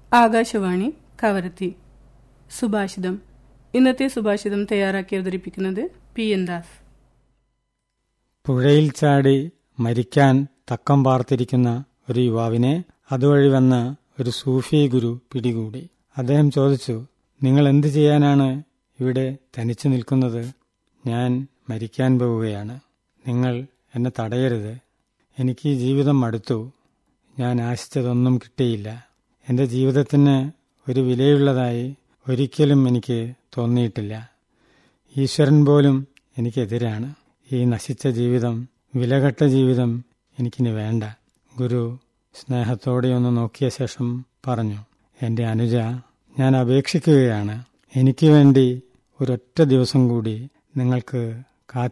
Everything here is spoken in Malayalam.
ആകാശവാണി കവരത്തി സുഭാഷിതം ഇന്നത്തെ സുഭാഷിതം തയ്യാറാക്കി അവതരിപ്പിക്കുന്നത് പി എൻ ദാസ് പുഴയിൽ ചാടി മരിക്കാൻ തക്കം പാർത്തിരിക്കുന്ന ഒരു യുവാവിനെ അതുവഴി വന്ന ഒരു സൂഫി ഗുരു പിടികൂടി അദ്ദേഹം ചോദിച്ചു നിങ്ങൾ എന്തു ചെയ്യാനാണ് ഇവിടെ തനിച്ചു നിൽക്കുന്നത് ഞാൻ മരിക്കാൻ പോവുകയാണ് നിങ്ങൾ എന്നെ തടയരുത് എനിക്ക് ഈ ജീവിതം മടുത്തു ഞാൻ ആശിച്ചതൊന്നും കിട്ടിയില്ല എൻ്റെ ജീവിതത്തിന് ഒരു വിലയുള്ളതായി ഒരിക്കലും എനിക്ക് തോന്നിയിട്ടില്ല ഈശ്വരൻ പോലും എനിക്കെതിരാണ് ഈ നശിച്ച ജീവിതം വിലകെട്ട ജീവിതം എനിക്കിനി വേണ്ട ഗുരു സ്നേഹത്തോടെ ഒന്ന് നോക്കിയ ശേഷം പറഞ്ഞു എൻ്റെ അനുജ ഞാൻ അപേക്ഷിക്കുകയാണ് എനിക്ക് വേണ്ടി ഒരൊറ്റ ദിവസം കൂടി നിങ്ങൾക്ക്